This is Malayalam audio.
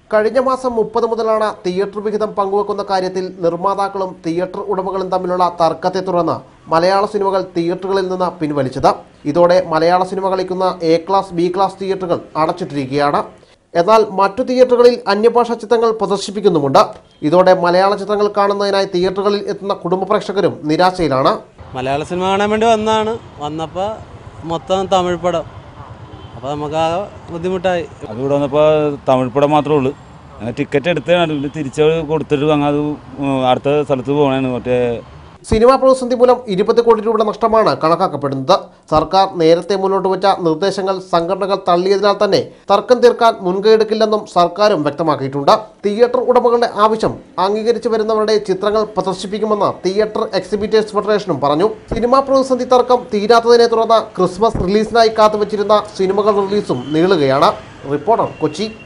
കഴിഞ്ഞ മാസം മുപ്പത് മുതലാണ് തിയേറ്റർ വിഹിതം പങ്കുവെക്കുന്ന കാര്യത്തിൽ നിർമ്മാതാക്കളും തിയേറ്റർ ഉടമകളും തമ്മിലുള്ള തർക്കത്തെ തുടർന്ന് മലയാള സിനിമകൾ തിയേറ്ററുകളിൽ നിന്ന് പിൻവലിച്ചത് ഇതോടെ മലയാള സിനിമ കളിക്കുന്ന എ ക്ലാസ് ബി ക്ലാസ് തിയേറ്ററുകൾ അടച്ചിട്ടിരിക്കുകയാണ് എന്നാൽ മറ്റു തിയേറ്ററുകളിൽ അന്യഭാഷാ ചിത്രങ്ങൾ പ്രദർശിപ്പിക്കുന്നുമുണ്ട് ഇതോടെ മലയാള ചിത്രങ്ങൾ കാണുന്നതിനായി തിയേറ്ററുകളിൽ എത്തുന്ന കുടുംബ പ്രേക്ഷകരും നിരാശയിലാണ് മലയാള സിനിമ കാണാൻ വേണ്ടി വന്നതാണ് വന്നപ്പോൾ മൊത്തം തമിഴ് പടം അപ്പോൾ നമുക്കാകെ ബുദ്ധിമുട്ടായി അത് ഇവിടെ വന്നപ്പോൾ തമിഴ് പടം മാത്രമേ ഉള്ളൂ അങ്ങനെ ടിക്കറ്റ് എടുത്തതാണ് പിന്നെ തിരിച്ച് കൊടുത്തിട്ട് അങ്ങ് അത് ഉം, അടുത്ത സ്ഥലത്ത് പോകണേന്ന് മറ്റേ സിനിമാ പ്രതിസന്ധി മൂലം ഇരുപത് കോടി രൂപയുടെ നഷ്ടമാണ് കണക്കാക്കപ്പെടുന്നത് സർക്കാർ നേരത്തെ മുന്നോട്ട് വെച്ച നിർദ്ദേശങ്ങൾ സംഘടനകൾ തള്ളിയതിനാൽ തന്നെ തർക്കം തീർക്കാൻ മുൻകൈയെടുക്കില്ലെന്നും സർക്കാരും വ്യക്തമാക്കിയിട്ടുണ്ട് തിയേറ്റർ ഉടമകളുടെ ആവശ്യം അംഗീകരിച്ചു വരുന്നവരുടെ ചിത്രങ്ങൾ പ്രദർശിപ്പിക്കുമെന്ന് തിയേറ്റർ എക്സിബിറ്റേഴ്സ് ഫെഡറേഷനും പറഞ്ഞു സിനിമാ പ്രതിസന്ധി തർക്കം തീരാത്തതിനെ തുടർന്ന് ക്രിസ്മസ് റിലീസിനായി കാത്തുവച്ചിരുന്ന സിനിമകൾ റിലീസും നീളുകയാണ് റിപ്പോർട്ടർ കൊച്ചി